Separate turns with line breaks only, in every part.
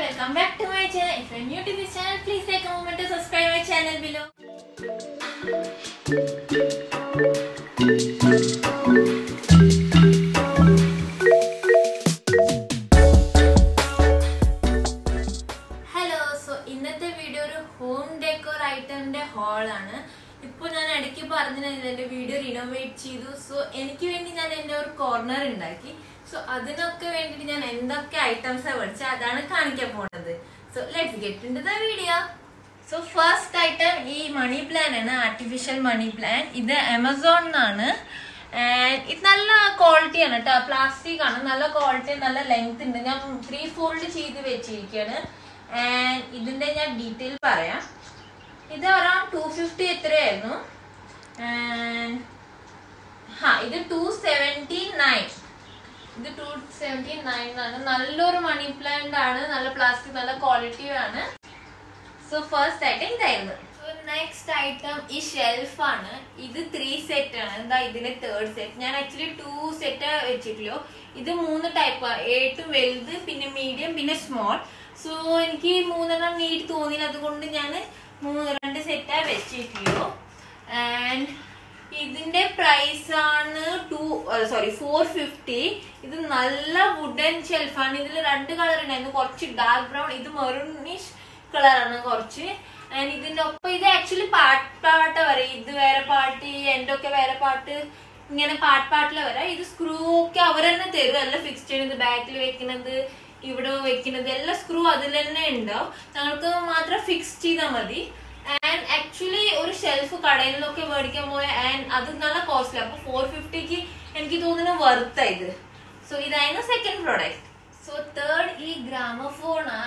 welcome back to my channel. If you're new to this channel, please take a moment to subscribe my channel below. Hello so ഇന്നത്തെ video ഒരു home decor ഐറ്റമിന്റെ ഹാളാണ് ഇപ്പോൾ ഞാൻ ഇടയ്ക്ക് പറഞ്ഞിരുന്നത് എന്റെ വീഡിയോ റിനോവേറ്റ് ചെയ്തു സോ എനിക്ക് വേണ്ടി ഞാൻ എന്റെ ഒരു കോർണർ ഉണ്ടാക്കി സോ അതിനൊക്കെ വേണ്ടിയിട്ട് ഞാൻ എന്തൊക്കെ ഐറ്റംസ് മേടിച്ചത് അതാണ് കാണിക്കാൻ പോണത് so let's get in the video so first item ഈ മണി പ്ലാൻ ആണ് ആർട്ടിഫിഷ്യൽ മണി പ്ലാൻ ഇത് ആമസോൺ നിന്നാണ് ആൻഡ് ഇത് നല്ല ക്വാളിറ്റി ആണ് കേട്ടോ പ്ലാസ്റ്റിക് ആണ് നല്ല ക്വാളിറ്റി നല്ല ലെങ്ത് ഉണ്ട് ഞാൻ ത്രീ ഫോൾഡ് ചെയ്ത് വെച്ചിരിക്കുകയാണ് ആൻഡ് ഇതിന്റെ ഞാൻ ഡീറ്റെയിൽ പറയാം ഇത് അറൌണ്ട് ടു ഫിഫ്റ്റി എത്രയായിരുന്നു ആൻഡ് ഹാ ഇത് ടു സെവൻറ്റി നയൻ ഇത് ടു സെവൻറ്റി നയൻ ആണ് നല്ലൊരു മണി പ്ലാന്റ് ആണ് നല്ല പ്ലാസ്റ്റിക് നല്ല ക്വാളിറ്റി ആണ് സോ ഫസ്റ്റ് ഐറ്റം ഇതായിരുന്നു നെക്സ്റ്റ് ഐറ്റം ഈ ഷെൽഫ് ആണ് ഇത് ത്രീ സെറ്റ് ആണ് എന്താ ഇതിന്റെ തേർഡ് സെറ്റ് ഞാൻ ആക്ച്വലി ടു സെറ്റ് വെച്ചിട്ടുള്ളൂ ഇത് മൂന്ന് ടൈപ്പ് ഏറ്റവും വലുത് പിന്നെ മീഡിയം പിന്നെ സ്മോൾ സോ എനിക്ക് മൂന്നെണ്ണം നീറ്റ് തോന്നിയില്ല അതുകൊണ്ട് ഞാൻ മൂന്ന് രണ്ട് സെറ്റാ വെച്ചിട്ടുള്ളൂ ആൻഡ് ഇതിന്റെ പ്രൈസ് ആണ് ടു സോറി ഫോർ ഫിഫ്റ്റി ഇത് നല്ല വുഡൻ ഷെൽഫാണ് ഇതിൽ രണ്ട് കളർ ഉണ്ടായിരുന്നു കുറച്ച് ഡാർക്ക് ബ്രൗൺ ഇത് മെറൂണിഷ് കളറാണ് കുറച്ച് ആൻഡ് ഇതിന്റെ ഒപ്പം ഇത് ആക്ച്വലി പാട്ട് പാട്ട വരാം ഇത് വേറെ പാട്ട് എന്റെ ഒക്കെ വേറെ പാട്ട് ഇങ്ങനെ പാട്ട് പാട്ടില് വരാം ഇത് സ്ക്രൂ ഒക്കെ അവർ തന്നെ തരും എല്ലാം ഫിക്സ് ചെയ്യുന്നത് ബാക്കിൽ വെക്കുന്നത് ഇവിടെ വെക്കുന്നത് എല്ലാം സ്ക്രൂ അതിൽ തന്നെ ഉണ്ടാവും ഞങ്ങൾക്ക് മാത്രം ഫിക്സ് ചെയ്താൽ മതി ആൻഡ് ആക്ച്വലി ഒരു ഷെൽഫ് കടയിലൊക്കെ മേടിക്കാൻ പോയ ആൻഡ് അത് നല്ല കോസ്റ്റ്ലി അപ്പൊ ഫോർ ഫിഫ്റ്റിക്ക് എനിക്ക് തോന്നുന്നു വർത്ത ഇത് സോ ഇതായിരുന്നു സെക്കൻഡ് പ്രോഡക്റ്റ് സോ തേർഡ് ഈ ഗ്രാമഫോണാ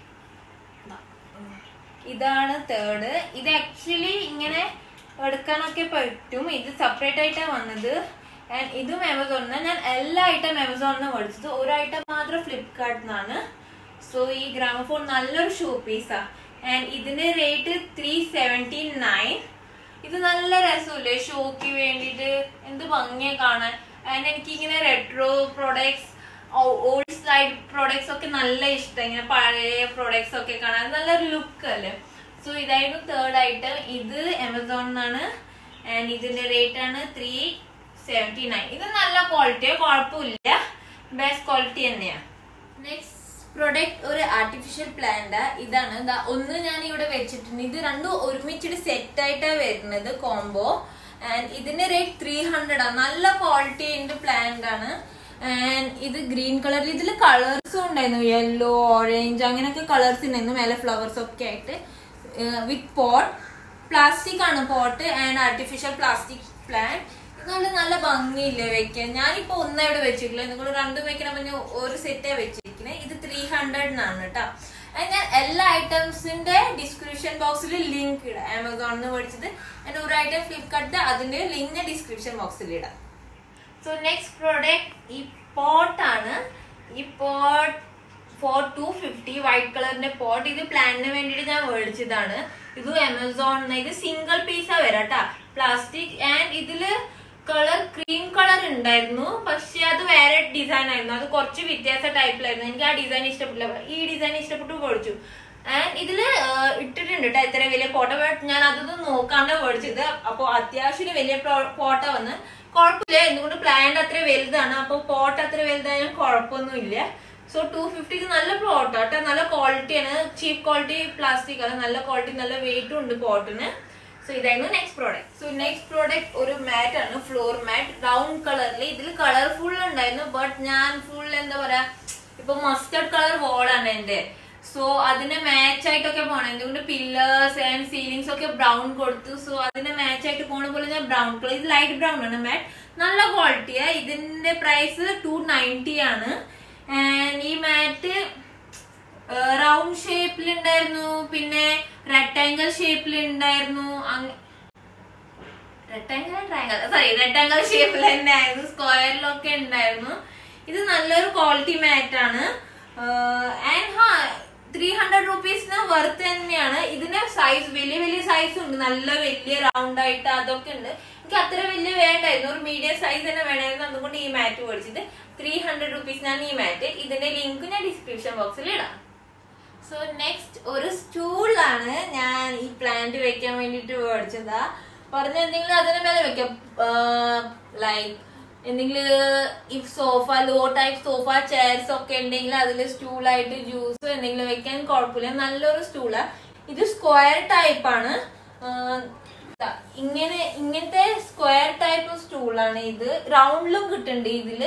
ഇതാണ് തേർഡ് ഇത് ആക്ച്വലി ഇങ്ങനെ എടുക്കാനൊക്കെ പറ്റും ഇത് സെപ്പറേറ്റ് ആയിട്ടാണ് വന്നത് ആൻഡ് ഇതും ആമസോണിന് ഞാൻ എല്ലാ ഐറ്റം ആമസോണിന് മേടിച്ചത് ഒരു ഐറ്റം മാത്രം ഫ്ലിപ്കാർട്ടിൽ നിന്നാണ് സോ ഈ ഗ്രാമഫോൺ നല്ലൊരു ഷൂ പീസാ ആൻഡ് ഇതിന്റെ റേറ്റ് ത്രീ സെവൻറ്റി നയൻ ഇത് നല്ല രസമില്ലേ ഷോക്ക് വേണ്ടിയിട്ട് എന്ത് ഭംഗിയാ കാണാൻ ആൻഡ് എനിക്ക് ഇങ്ങനെ റെട്രോ പ്രോഡക്ട്സ് ഓൾഡ് സ്ലൈഡ് പ്രോഡക്ട്സ് ഒക്കെ നല്ല ഇഷ്ടം ഇങ്ങനെ പഴയ പ്രോഡക്ട്സ് ഒക്കെ കാണാൻ നല്ലൊരു ലുക്ക് അല്ലേ സോ ഇതായിരുന്നു തേർഡ് ഐറ്റം ഇത് ആമസോൺ നിന്നാണ് ആൻഡ് ഇതിന്റെ റേറ്റ് ആണ് ത്രീ സെവൻറ്റി നയൻ ഇത് നല്ല ക്വാളിറ്റിയോ കുഴപ്പമില്ല ബെസ്റ്റ് ക്വാളിറ്റി തന്നെയാണ് നെക്സ്റ്റ് പ്രൊഡക്റ്റ് ഒരു ആർട്ടിഫിഷ്യൽ പ്ലാന്റ് ഇതാണ് ദാ ഒന്ന് ഞാൻ ഇവിടെ വെച്ചിട്ടുണ്ട് ഇത് രണ്ടും ഒരുമിച്ചിട്ട് സെറ്റ് ആയിട്ടാണ് വരുന്നത് കോംബോ ആൻഡ് ഇതിന്റെ റേറ്റ് ത്രീ ഹൺഡ്രഡ് ആണ് നല്ല ക്വാളിറ്റി ഉണ്ട് പ്ലാന്റ് ആണ് ആൻഡ് ഇത് ഗ്രീൻ കളറിൽ ഇതിൽ കളേഴ്സും ഉണ്ടായിരുന്നു യെല്ലോ ഓറഞ്ച് അങ്ങനെയൊക്കെ കളേഴ്സ് ഉണ്ടായിരുന്നു മേലെ ഫ്ലവേഴ്സ് ഒക്കെ ആയിട്ട് വിത്ത് പോട്ട് പ്ലാസ്റ്റിക് ആണ് pot and artificial plastic plant ഇതുകൊണ്ട് നല്ല ഭംഗിയില്ലേ വെക്കാൻ ഞാനിപ്പോ ഒന്നേ ഇവിടെ വെച്ചിട്ടില്ല നിങ്ങൾ രണ്ടും വെക്കണം പറഞ്ഞ ഒരു സെറ്റേ വെച്ചിരിക്കുന്നത് ഇത് ത്രീ ഹൺഡ്രഡിനാണ് കേട്ടോ അത് ഞാൻ എല്ലാ ഐറ്റംസിന്റെ ഡിസ്ക്രിപ്ഷൻ ബോക്സിൽ ലിങ്ക് ഇടാം ആമസോണിൽ നിന്ന് മേടിച്ചത് ആൻഡ് ഒരു ഐറ്റം ഫ്ലിപ്കാർട്ടിന്റെ അതിന്റെ ലിങ്ക് ഡിസ്ക്രിപ്ഷൻ ബോക്സിൽ ഇടാം സോ നെക്സ്റ്റ് പ്രോഡക്റ്റ് ഈ പോട്ടാണ് ഈ pot four two fifty white കളറിന്റെ പോട്ട് ഇത് പ്ലാന്റിന് വേണ്ടിയിട്ട് ഞാൻ മേടിച്ചതാണ് ഇത് ആമസോണിന് ഇത് സിംഗിൾ പീസാ വരാം കേട്ടാ പ്ലാസ്റ്റിക് ആൻഡ് ഇതില് കളർ ക്രീം കളർ ഉണ്ടായിരുന്നു പക്ഷെ അത് വേറെ ഡിസൈൻ ആയിരുന്നു അത് കുറച്ച് വ്യത്യാസ ടൈപ്പിലായിരുന്നു എനിക്ക് ആ ഡിസൈൻ ഇഷ്ടപ്പെട്ടില്ല ഈ ഡിസൈൻ ഇഷ്ടപ്പെട്ടു മേടിച്ചു ആൻഡ് ഇതില് ഇട്ടിട്ടുണ്ട് കേട്ടോ എത്ര വലിയ പോട്ട ഞാൻ അതൊന്നും നോക്കാണ്ട് മേടിച്ചത് അപ്പൊ അത്യാവശ്യം വലിയ പോട്ട വന്ന് കുഴപ്പമില്ല എന്തുകൊണ്ട് പ്ലാന്റ് അത്ര വലുതാണ് അപ്പൊ പോട്ട് അത്ര വലുതായാലും കുഴപ്പമൊന്നുമില്ല സോ ടു ഫിഫ്റ്റിക്ക് നല്ല പ്ലോട്ട് കേട്ടോ നല്ല ക്വാളിറ്റിയാണ് ചീപ്പ് ക്വാളിറ്റി പ്ലാസ്റ്റിക് ആണ് നല്ല ക്വാളിറ്റി നല്ല വെയിറ്റും ഉണ്ട് പോട്ടിന് സോ ഇതായിരുന്നു next product so next product ഒരു മാറ്റ് ആണ് ഫ്ലോർ മാറ്റ് റൗണ്ട് കളറിൽ ഇതിൽ കളർഫുൾ ഉണ്ടായിരുന്നു ബട്ട് ഞാൻ ഫുൾ എന്താ പറയാ ഇപ്പൊ മസ്റ്റർഡ് കളർ വോളാണ് എന്റെ സോ അതിന് മാച്ച് ആയിട്ടൊക്കെ പോണം എന്തുകൊണ്ട് പില്ലേഴ്സ് ആൻഡ് സീലിങ്സ് ഒക്കെ ബ്രൗൺ കൊടുത്തു സോ അതിന് മാച്ച് ആയിട്ട് പോണ പോലെ ഞാൻ ബ്രൗൺ കളർ ഇത് ലൈറ്റ് ബ്രൗൺ ആണ് മാറ്റ് നല്ല ക്വാളിറ്റിയാ ഇതിന്റെ പ്രൈസ് ടു നയൻറ്റി ആണ് ആൻഡ് ഈ മാറ്റ് റൗണ്ട് ഷേപ്പിൽ ഉണ്ടായിരുന്നു പിന്നെ റെക്ടാങ്കിൾ ഷേപ്പിൽ ഉണ്ടായിരുന്നു റെക്ടാങ്കിൾ ട്രയാങ്കിൾ സോറി റെക്ടാങ്കിൾ ഷേപ്പിൽ തന്നെ ആയിരുന്നു സ്ക്വയറിലൊക്കെ ഉണ്ടായിരുന്നു ഇത് നല്ലൊരു ക്വാളിറ്റി മാറ്റ് ആണ് ആൻഡ് ഹാ ത്രീ ഹൺഡ്രഡ് റുപ്പീസിന് വർത്ത് തന്നെയാണ് ഇതിന്റെ സൈസ് വലിയ വലിയ സൈസ് ഉണ്ട് നല്ല വലിയ റൗണ്ട് ആയിട്ട് അതൊക്കെ ഉണ്ട് എനിക്ക് അത്ര വലിയ വേണ്ടായിരുന്നു ഒരു മീഡിയം സൈസ് തന്നെ വേണമായിരുന്നു അതുകൊണ്ട് ഈ മാറ്റ് മേടിച്ചത് ത്രീ ഹൺഡ്രഡ് റുപ്പീസിനാണ് ഈ മാറ്റ് ഇതിന്റെ ലിങ്ക് ഞാൻ ഡിസ്ക്രിപ്ഷൻ ബോക്സിൽ ഇടാം സോ നെക്സ്റ്റ് ഒരു സ്റ്റൂളാണ് ഞാൻ ഈ പ്ലാന്റ് വെക്കാൻ വേണ്ടിട്ട് മേടിച്ചതാ പറഞ്ഞ എന്തെങ്കിലും അതിന് മേലെ വെക്കാം ലൈക്ക് എന്തെങ്കിലും ഈ sofa low type sofa chairs ഒക്കെ ഉണ്ടെങ്കിൽ അതിൽ സ്റ്റൂളായിട്ട് ജ്യൂസ് എന്തെങ്കിലും വെക്കാൻ കുഴപ്പമില്ല നല്ലൊരു സ്റ്റൂളാ ഇത് സ്ക്വയർ ടൈപ്പ് ആണ് ദാ ഇങ്ങനെ ഇങ്ങനത്തെ സ്ക്വയർ ടൈപ്പ് സ്റ്റൂളാണ് ഇത് റൗണ്ടിലും കിട്ടുന്നുണ്ട് ഇതില്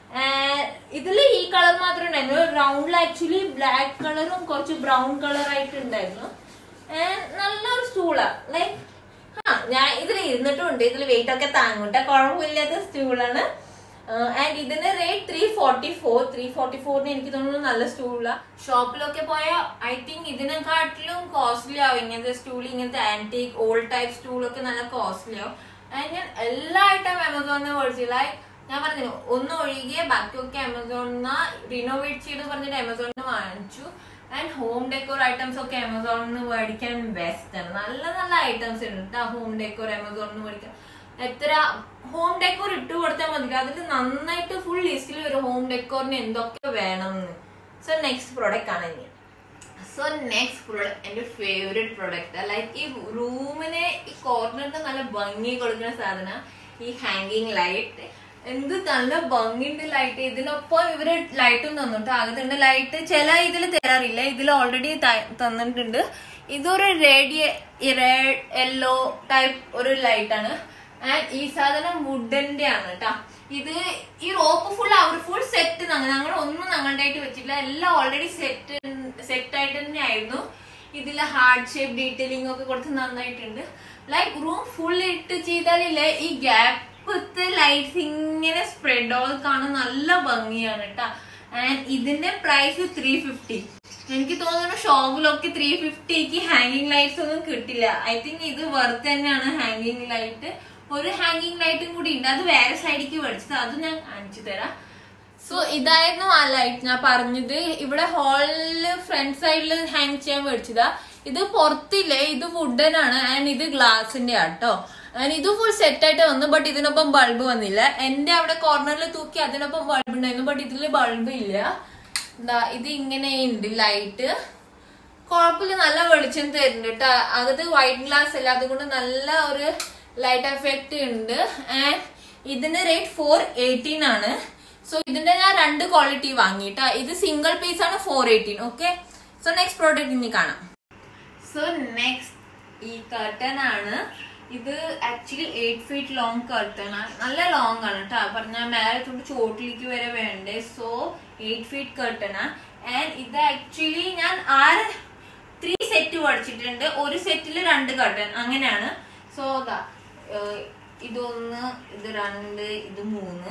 ആഹ് ഇതില് ഈ കളർ മാത്രമേ ഉണ്ടായിരുന്നു റൗണ്ടിൽ ആക്ച്വലി ബ്ലാക്ക് കളറും കുറച്ച് ബ്രൗൺ കളർ ആയിട്ട് ഉണ്ടായിരുന്നു ആഹ് നല്ലൊരു സ്റ്റൂളാ ലൈക്ക് ആ ഞാൻ ഇതിൽ ഇരുന്നിട്ടുണ്ട് ഇതിൽ വെയിറ്റ് ഒക്കെ താങ്ങൂട്ട കുഴപ്പമില്ലാത്ത സ്റ്റൂളാണ് ആൻഡ് ഇതിന്റെ rate three forty four three forty ഫോറിന് എനിക്ക് തോന്നുന്നു നല്ല സ്റ്റൂളാ ഷോപ്പിലൊക്കെ പോയാൽ ഐ തിങ്ക് ഇതിനെക്കാട്ടിലും കോസ്റ്റ്ലി ആവും ഇങ്ങനത്തെ സ്റ്റൂൾ ഇങ്ങനത്തെ ആന്റിക് ഓൾഡ് ടൈപ്പ് സ്റ്റൂളൊക്കെ നല്ല കോസ്റ്റ്ലി ആവും ആൻഡ് ഞാൻ എല്ലാ ഐറ്റം ആമസോണിൽ മേടിച്ചു ലൈക്ക് ഞാൻ പറഞ്ഞു ഒന്ന് ഒഴികെ ബാക്കിയൊക്കെ ആമസോണിന്ന് റിനോവേറ്റ് ചെയ്ത് പറഞ്ഞിട്ട് ആമസോണിന് വാങ്ങിച്ചു ആൻഡ് ഹോം ഡെക്കോർ ഐറ്റംസ് ഒക്കെ ആമസോണിന് മേടിക്കാൻ ബെസ്റ്റ് ആണ് നല്ല നല്ല ഐറ്റംസ് ഉണ്ട് കേട്ടോ ഹോം ഡെക്കോർ ആമസോണിന് മേടിക്കാൻ എത്ര ഹോം ഡെക്കോർ ഇട്ട് കൊടുത്താൽ മതി അതിൽ നന്നായിട്ട് ഫുൾ ലിസ്റ്റിൽ ഒരു ഹോം ഡെക്കോറിന് എന്തൊക്കെ വേണം എന്ന് സോ നെക്സ്റ്റ് പ്രോഡക്റ്റ് ആണ് ഇനി സോ നെക്സ്റ്റ് പ്രോഡക്റ്റ് എന്റെ ഫേവറേറ്റ് പ്രോഡക്റ്റ് ലൈക്ക് ഈ റൂമിനെ ഈ കോർണറിന് നല്ല ഭംഗി കൊടുക്കുന്ന സാധനം ഈ ഹാങ്ങിങ് ലൈറ്റ് എന്ത് നല്ല ഭംഗിന്റെ ലൈറ്റ് ഇതിനൊപ്പം ഇവര് ലൈറ്റും തന്നിട്ട് അകത്തുണ്ട് ലൈറ്റ് ചില ഇതിൽ തരാറില്ല ഇതിൽ ഓൾറെഡി തന്നിട്ടുണ്ട് ഇതൊരു റേഡിയ റെഡ് യെല്ലോ ടൈപ്പ് ഒരു ലൈറ്റ് ആണ് ആൻഡ് ഈ സാധനം വുഡന്റെ ആണ് കേട്ടാ ഇത് ഈ റോപ്പ് ഫുൾ അവർ ഫുൾ സെറ്റ് ഞങ്ങൾ ഒന്നും ഞങ്ങളുടെ ആയിട്ട് വെച്ചിട്ടില്ല എല്ലാം ഓൾറെഡി സെറ്റ് സെറ്റ് ആയിട്ട് തന്നെ ആയിരുന്നു ഇതിൽ ഹാർഡ് ഷേപ്പ് ഡീറ്റെയിലിംഗ് ഒക്കെ കൊടുത്ത് നന്നായിട്ടുണ്ട് ലൈക്ക് റൂം ഫുൾ ഇട്ട് ചെയ്താലില്ലേ ഈ ഗ്യാപ്പ് ലൈറ്റ്സ് ഇങ്ങനെ സ്പ്രെഡ് ഓൾ കാണാൻ നല്ല ഭംഗിയാണ് കേട്ടാ ആൻഡ് ഇതിന്റെ പ്രൈസ് ത്രീ ഫിഫ്റ്റി എനിക്ക് തോന്നുന്നു ഷോപ്പിലൊക്കെ ത്രീ ഫിഫ്റ്റിക്ക് ഹാങ്ങിങ് ലൈറ്റ്സ് ഒന്നും കിട്ടില്ല ഐ തിങ്ക് ഇത് വർത്ത് തന്നെയാണ് ഹാങ്ങിങ് ലൈറ്റ് ഒരു ഹാങ്ങിങ് ലൈറ്റും കൂടി ഉണ്ട് അത് വേറെ സൈഡിലേക്ക് മേടിച്ചത് അത് ഞാൻ കാണിച്ചു തരാം സോ ഇതായിരുന്നു ആ ലൈറ്റ് ഞാൻ പറഞ്ഞത് ഇവിടെ ഹാളില് ഫ്രണ്ട് സൈഡിൽ ഹാങ് ചെയ്യാൻ മേടിച്ചതാ ഇത് പുറത്തില്ലേ ഇത് വുഡൻ ആണ് ആൻഡ് ഇത് ഗ്ലാസിന്റെ ആട്ടോ ആൻഡ് ഇത് ഫുൾ സെറ്റ് ആയിട്ട് വന്നു ബട്ട് ഇതിനൊപ്പം ബൾബ് വന്നില്ല എന്റെ അവിടെ കോർണറിൽ തൂക്കി അതിനൊപ്പം ബൾബ് ഉണ്ടായിരുന്നു ബട്ട് ഇതില് ബൾബ് ഇല്ല എന്താ ഇത് ഇങ്ങനെ ഉണ്ട് ലൈറ്റ് കുഴപ്പമില്ല നല്ല വെളിച്ചം തരുന്നുണ്ട് കേട്ടോ അകത്ത് വൈറ്റ് ഗ്ലാസ് അല്ല അതുകൊണ്ട് നല്ല ഒരു ലൈറ്റ് എഫക്റ്റ് ഉണ്ട് ആൻഡ് ഇതിന്റെ റേറ്റ് ഫോർ എയ്റ്റീൻ ആണ് സോ ഇതിന്റെ ഞാൻ രണ്ട് ക്വാളിറ്റി വാങ്ങിട്ടാ ഇത് സിംഗിൾ പീസ് ആണ് four eighteen okay so next product ഇനി കാണാം സോ നെക്സ്റ്റ് ഈ കർട്ടൻ ആണ് ഇത് actually eight feet long curtain ആണ് നല്ല ലോങ് ആണ് കേട്ടോ പറഞ്ഞ മേലെ തൊട്ട് ചോട്ടിലേക്ക് വരെ വേണ്ടേ സോ എയ്റ്റ് ഫീറ്റ് കർട്ടൺ ആണ് ആൻഡ് ഇത് ആക്ച്വലി ഞാൻ ആറ് ത്രീ സെറ്റ് പഠിച്ചിട്ടുണ്ട് ഒരു സെറ്റിൽ രണ്ട് കർട്ടൻ അങ്ങനെയാണ് സോ ദാ ഏഹ് ഇതൊന്ന് ഇത് രണ്ട് ഇത് മൂന്ന്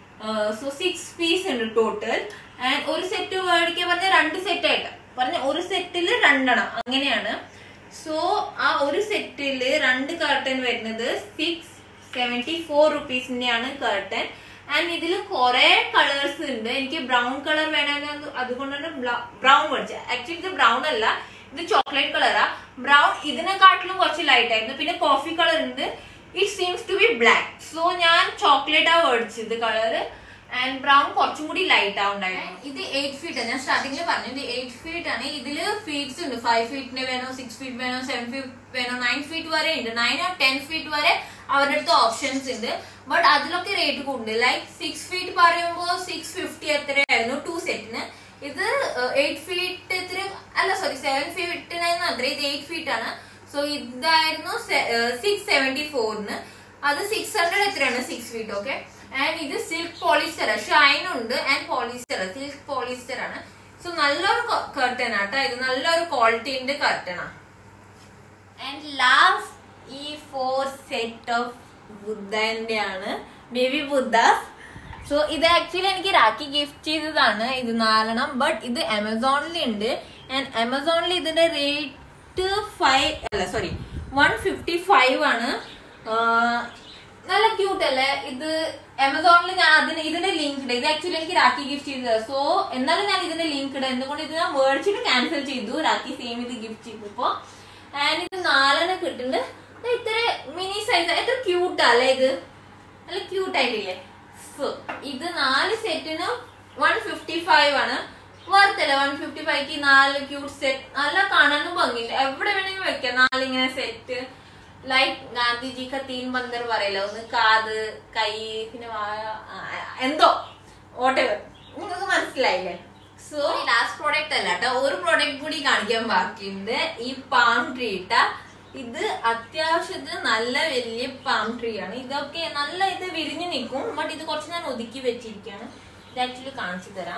സോ സിക്സ് പീസ് ഉണ്ട് ടോട്ടൽ ആൻഡ് ഒരു സെറ്റ് മേടിക്കാൻ പറഞ്ഞ രണ്ട് സെറ്റ് ആയിട്ട് പറഞ്ഞ ഒരു സെറ്റിൽ രണ്ടെണ്ണം അങ്ങനെയാണ് സോ ആ ഒരു സെറ്റില് രണ്ട് കർട്ടൻ വരുന്നത് സിക്സ് സെവൻറ്റി ഫോർ റുപ്പീസിന്റെയാണ് കർട്ടൻ ആൻഡ് ഇതിൽ കുറെ കളേഴ്സ് ഉണ്ട് എനിക്ക് ബ്രൗൺ കളർ വേണമെന്ന് അതുകൊണ്ടാണ് ബ്രൗൺ മേടിച്ചത് ആക്ച്വലി ഇത് ബ്രൗൺ അല്ല ഇത് ചോക്ലേറ്റ് കളറാ ബ്രൗൺ ഇതിനെക്കാട്ടിലും കുറച്ച് ലൈറ്റ് ആയിരുന്നു പിന്നെ കോഫി കളർ ഉണ്ട് it seems to be black so ഞാൻ ചോക്ലേറ്റ് ആ മേടിച്ചത് കളർ ആൻഡ് ബ്രൗൺ കുറച്ചും കൂടി ലൈറ്റ് ആ ഉണ്ടായിരുന്നു ഇത് എയ്റ്റ് ഫീറ്റ് ഞാൻ സ്റ്റാർട്ടിങ്ങിൽ പറഞ്ഞു ഇത് എയ്റ്റ് ഫീറ്റ് ആണ് ഇതില് ഫീറ്റ്സ് ഉണ്ട് ഫൈവ് ഫീറ്റിന്റെ വേണോ സിക്സ് ഫീറ്റ് വേണോ സെവൻ ഫീറ്റ് വേണോ നയൻ ഫീറ്റ് വരെ ഉണ്ട് നയൻ ഓർ ടെൻ ഫീറ്റ് വരെ അവരുടെ അടുത്ത് ഓപ്ഷൻസ് ഉണ്ട് ബട്ട് അതിലൊക്കെ റേറ്റ് കൂടുന്നുണ്ട് ലൈക്ക് സിക്സ് ഫീറ്റ് പറയുമ്പോൾ സിക്സ് ഫിഫ്റ്റി എത്രയായിരുന്നു ടു സെറ്റിന് ഇത് എയ്റ്റ് ഫീറ്റ് എത്ര അല്ല സോറി സെവൻ ഫീറ്റിനായിരുന്നു അത്ര ഇത് എയ്റ്റ് ഫീറ്റ് ആണ് സോ ഇതായിരുന്നു സിക്സ് സെവൻറ്റി ഫോറിന് അത് സിക്സ് ഹൺഡ്രഡ് എത്രയാണ് സിക്സ് ഫീറ്റ് ഓക്കെ ആൻഡ് ഇത് സിൽക്ക് പോളിസ്റ്റർ ഷൈൻ ഉണ്ട് ആൻഡ് പോളിസ്റ്റർ സിൽക്ക് പോളിസ്റ്റർ ആണ് സോ നല്ലൊരു കർട്ടൻ ആട്ടോ ഇത് നല്ലൊരു ക്വാളിറ്റിന്റെ കർട്ടൻ ആണ് ആൻഡ് ലാസ്റ്റ് ഈ ഫോർ സെറ്റ് ഓഫ് ബുദ്ധന്റെ ആണ് ബേബി ബുദ്ധാസ് സോ ഇത് ആക്ച്വലി എനിക്ക് രാഖി ഗിഫ്റ്റ് ചെയ്തതാണ് ഇത് നാലെണ്ണം ബട്ട് ഇത് ആമസോണിൽ ഉണ്ട് ആൻഡ് ആമസോണിൽ ഇതിന്റെ റേറ്റ് ഫൈവ് അല്ല സോറി വൺ ഫിഫ്റ്റി ഫൈവ് ആണ് ആഹ് നല്ല ക്യൂട്ട് അല്ലേ ഇത് ആമസോണിൽ ഞാൻ അതിന് ഇതിന്റെ ലിങ്ക് ഇടാം ഇത് ആക്ച്വലി എനിക്ക് രാഖി ഗിഫ്റ്റ് ചെയ്തത് സോ എന്നാലും ഞാൻ ഇതിന്റെ ലിങ്ക് ഇടാം എന്തുകൊണ്ട് ഇത് ഞാൻ മേടിച്ചിട്ട് ക്യാൻസൽ ചെയ്തു രാഖി സെയിം ഇത് ഗിഫ്റ്റ് ചെയ്തപ്പോ ആൻഡ് ഇത് നാലെണ്ണം കിട്ടുന്നുണ്ട് ഇത് ഇത്ര മിനി സൈസ് എത്ര ക്യൂട്ടാ അല്ലേ ഇത് നല്ല ക്യൂട്ട് ആയിട്ടില്ലേ സോ ഇത് നാല് സെറ്റിന് വൺ ഫിഫ്റ്റി ഫൈവ് ആണ് വറുത്തല്ല വൺ ഫിഫ്റ്റി ഫൈവ്ക്ക് നാല് ക്യൂട്ട് സെറ്റ് നല്ല കാണാനും ഭംഗിയുണ്ട് എവിടെ വേണമെങ്കിലും വെക്കാം നാലിങ്ങനെ സെറ്റ് ലൈക്ക് ഗാന്ധിജി ക തീൻ ബന്ദർ പറയല്ലോ ഒന്ന് കാത് കൈ പിന്നെ വായ ആ, എന്തോ വോട്ടെവർ നിങ്ങൾക്ക് മനസ്സിലായില്ലേ സോ ലാസ്റ്റ് പ്രോഡക്റ്റ് അല്ല കേട്ടോ ഒരു പ്രോഡക്റ്റ് കൂടി കാണിക്കാൻ ബാക്കിയുണ്ട് ഈ പാം ട്രീ ഇട്ട ഇത് അത്യാവശ്യത്തിന് നല്ല വലിയ പാം ട്രീ ആണ് ഇതൊക്കെ നല്ല ഇത് വിരിഞ്ഞു നിൽക്കും ബട്ട് ഇത് കുറച്ച് ഞാൻ ഒതുക്കി വെച്ചിരിക്കുകയാണ് ഇത് ആക്ച്വലി കാണിച്ചു തരാം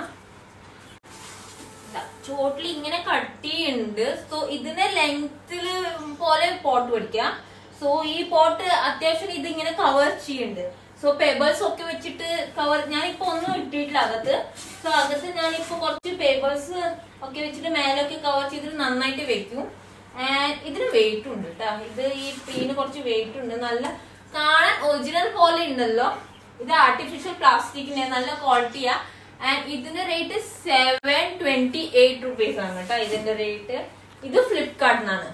ചോട്ടിൽ ഇങ്ങനെ കട്ടിയുണ്ട് സോ ഇതിനെ ലെങ്തില് പോലെ പോട്ട് പിടിക്കാം സോ ഈ പോട്ട് അത്യാവശ്യം ഇത് ഇങ്ങനെ കവർ ചെയ്യുന്നുണ്ട് സോ പേപ്പേഴ്സ് ഒക്കെ വെച്ചിട്ട് കവർ ഞാനിപ്പോ ഒന്നും ഇട്ടിട്ടില്ല അകത്ത് സോ അകത്ത് ഞാനിപ്പോ കുറച്ച് പേപ്പേഴ്സ് ഒക്കെ വെച്ചിട്ട് മേലൊക്കെ കവർ ചെയ്തിട്ട് നന്നായിട്ട് വെക്കും ആൻഡ് ഇതിന് വെയിറ്റ് ഉണ്ട് കേട്ടോ ഇത് ഈ ട്രീന് കുറച്ച് വെയിറ്റ് ഉണ്ട് നല്ല കാണാൻ ഒറിജിനൽ പോലെ ഉണ്ടല്ലോ ഇത് ആർട്ടിഫിഷ്യൽ പ്ലാസ്റ്റിക്കിന്റെ നല്ല ക്വാളിറ്റിയാ ആൻഡ് ഇതിന്റെ rate seven twenty eight rupees ആണ് കേട്ടോ ഇതിന്റെ റേറ്റ് ഇത് ഫ്ലിപ്കാർട്ടിനാണ്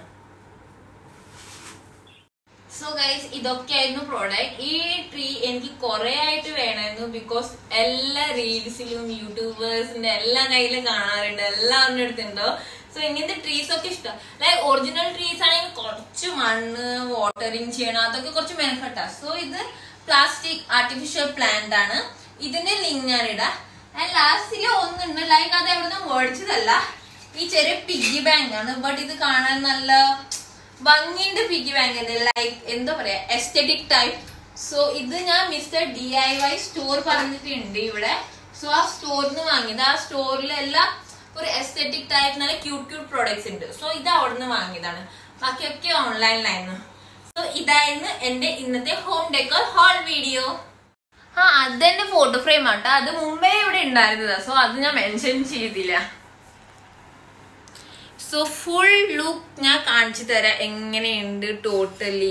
സോ ഗൈസ് ഇതൊക്കെയായിരുന്നു പ്രോഡക്റ്റ് ഈ ട്രീ എനിക്ക് കുറെ ആയിട്ട് വേണമായിരുന്നു ബിക്കോസ് എല്ലാ റീൽസിലും യൂട്യൂബേഴ്സിന്റെ എല്ലാ കയ്യിലും കാണാറുണ്ട് എല്ലാവരുടെ അടുത്തുണ്ടോ സോ ഇങ്ങനത്തെ ട്രീസ് ഒക്കെ ഇഷ്ടം ലൈക്ക് ഒറിജിനൽ ട്രീസ് ആണെങ്കിൽ കുറച്ച് മണ്ണ് വാട്ടറിങ് ചെയ്യണം അതൊക്കെ കുറച്ച് മെനക്കെട്ടാ സോ ഇത് പ്ലാസ്റ്റിക് ആർട്ടിഫിഷ്യൽ പ്ലാന്റ് ആണ് ഇതിന്റെ ലിങ്ക് ഞാൻ ഇടാം ആൻഡ് ലാസ്റ്റില് ഒന്നുണ്ട് ലൈക്ക് അത് എവിടെ നിന്ന് മേടിച്ചതല്ല ഈ ചെറിയ പിഗ്ഗി ബാങ്ക് ആണ് ബട്ട് ഇത് കാണാൻ നല്ല ഭംഗിന്റെ പിഗ്ഗി ബാങ്ക് ഉണ്ട് ലൈക്ക് എന്താ പറയാ എസ്തെറ്റിക് ടൈപ്പ് സോ ഇത് ഞാൻ Mister D I Y store പറഞ്ഞിട്ടുണ്ട് ഇവിടെ സോ ആ സ്റ്റോറിൽ നിന്ന് വാങ്ങിയത് ആ സ്റ്റോറിലെല്ലാം ഒരു എസ്തെറ്റിക് ടൈപ്പ് നല്ല ക്യൂട്ട് ക്യൂട്ട് പ്രോഡക്ട്സ് ഉണ്ട് സോ ഇത് അവിടെ നിന്ന് വാങ്ങിയതാണ് ബാക്കിയൊക്കെ ഓൺലൈനിലായിരുന്നു സോ ഇതായിരുന്നു എന്റെ ഇന്നത്തെ ഹോം ഡെക്കോർ ഹോൾ വീഡിയോ ആ അതെന്റെ ഫോട്ടോ ഫ്രെയിം ആട്ടോ അത് മുമ്പേ ഇവിടെ ഉണ്ടായിരുന്നതാ സോ അത് ഞാൻ മെൻഷൻ ചെയ്തില്ല സോ ഫുൾ ലുക്ക് ഞാൻ കാണിച്ചു തരാം എങ്ങനെയുണ്ട് ടോട്ടലി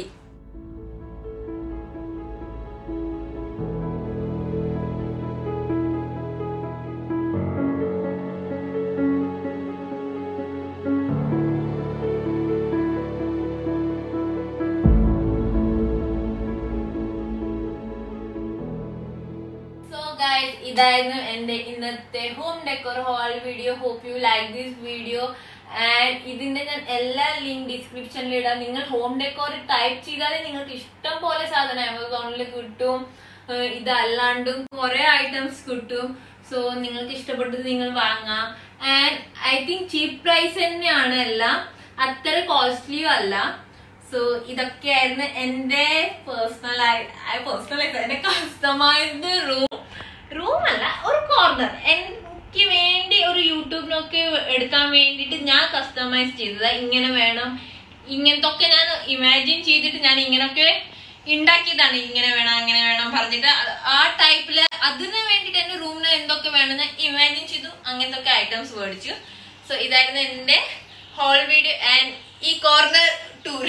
സോ ഗൈസ് ഇതായിരുന്നു എന്റെ ഇന്നത്തെ home decor haul video hope you like this video and ഇതിന്റെ ഞാൻ എല്ലാ ലിങ്ക് ഡിസ്ക്രിപ്ഷനിൽ ഇടാം നിങ്ങൾ ഹോം ഡെക്കോർ ടൈപ്പ് ചെയ്താലേ നിങ്ങൾക്ക് ഇഷ്ടം പോലെ സാധനം ആമസോണിൽ കിട്ടും ഏഹ് ഇതല്ലാണ്ടും കുറെ ഐറ്റംസ് കിട്ടും സോ നിങ്ങൾക്ക് ഇഷ്ടപ്പെട്ടത് നിങ്ങൾ വാങ്ങാം and I think cheap price തന്നെയാണ് എല്ലാം അത്ര കോസ്റ്റ്ലിയും അല്ല സോ ഇതൊക്കെയായിരുന്നു എന്റെ പേഴ്സണൽ പേഴ്സണൽ എന്റെ കസ്റ്റമൈസ്ഡ് റൂം റൂം അല്ല ഒരു കോർണർ എനിക്ക് വേണ്ടി ഒരു യൂട്യൂബിനൊക്കെ എടുക്കാൻ വേണ്ടിയിട്ട് ഞാൻ കസ്റ്റമൈസ് ചെയ്തതാ ഇങ്ങനെ വേണം ഇങ്ങനത്തെ ഒക്കെ ഞാൻ ഇമാജിൻ ചെയ്തിട്ട് ഞാൻ ഇങ്ങനൊക്കെ ഉണ്ടാക്കിയതാണ് ഇങ്ങനെ വേണം അങ്ങനെ വേണം പറഞ്ഞിട്ട് അത് ആ ടൈപ്പില് അതിന് വേണ്ടിയിട്ട് എന്റെ റൂമിന് എന്തൊക്കെ വേണം ഞാൻ ഇമാജിൻ ചെയ്തു അങ്ങനത്തെ ഒക്കെ ഐറ്റംസ് മേടിച്ചു സോ ഇതായിരുന്നു എന്റെ ഹോൾ വീഡിയോ ആൻഡ് ഈ കോർണർ ടൂർ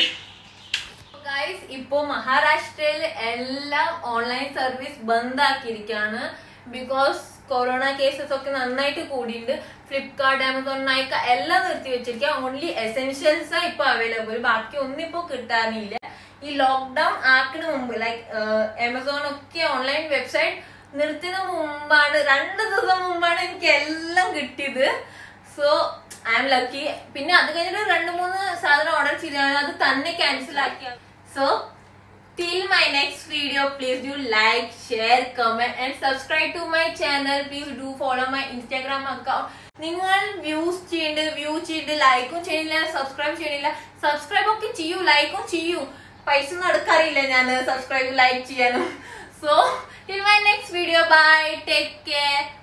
ഗൈസ് ഇപ്പോ മഹാരാഷ്ട്രയിൽ എല്ലാം ഓൺലൈൻ സർവീസ് ബന്ദാക്കിയിരിക്കുകയാണ് ബിക്കോസ് കൊറോണ കേസസ് ഒക്കെ നന്നായിട്ട് കൂടിയിട്ടുണ്ട് ഫ്ലിപ്കാർട്ട് ആമസോൺ നൈക്ക എല്ലാം നിർത്തി വെച്ചിരിക്കുക ഓൺലി എസെൻഷ്യൽസ് ഇപ്പൊ അവൈലബിൾ ബാക്കി ഒന്നും ഇപ്പൊ കിട്ടാനില്ല ഈ ലോക്ക്ഡൌൺ ആക്കിന് മുമ്പ് ലൈക്ക് ആമസോൺ ഒക്കെ ഓൺലൈൻ വെബ്സൈറ്റ് നിർത്തിയതിന് മുമ്പാണ് രണ്ട് ദിവസം മുമ്പാണ് എനിക്ക് എല്ലാം കിട്ടിയത് സോ ഐ എം ലക്കി പിന്നെ അത് കഴിഞ്ഞിട്ട് രണ്ട് മൂന്ന് സാധനം ഓർഡർ ചെയ്താണ് അത് തന്നെ ക്യാൻസൽ ആക്കിയാണ് so till my next video please do like share comment and subscribe to my channel please do follow my instagram account നിങ്ങൾ വ്യൂസ് ചെയ്യേണ്ടത് വ്യൂ ചെയ്ത് ലൈക്കും ചെയ്യില്ല സബ്സ്ക്രൈബ് ചെയ്യണില്ല സബ്സ്ക്രൈബ് ഒക്കെ ചെയ്യൂ ലൈക്കും ചെയ്യൂ പൈസ ഒന്നും എടുക്കാറില്ല ഞാൻ സബ്സ്ക്രൈബ് ലൈക്ക് ചെയ്യാനും so till my next video bye take care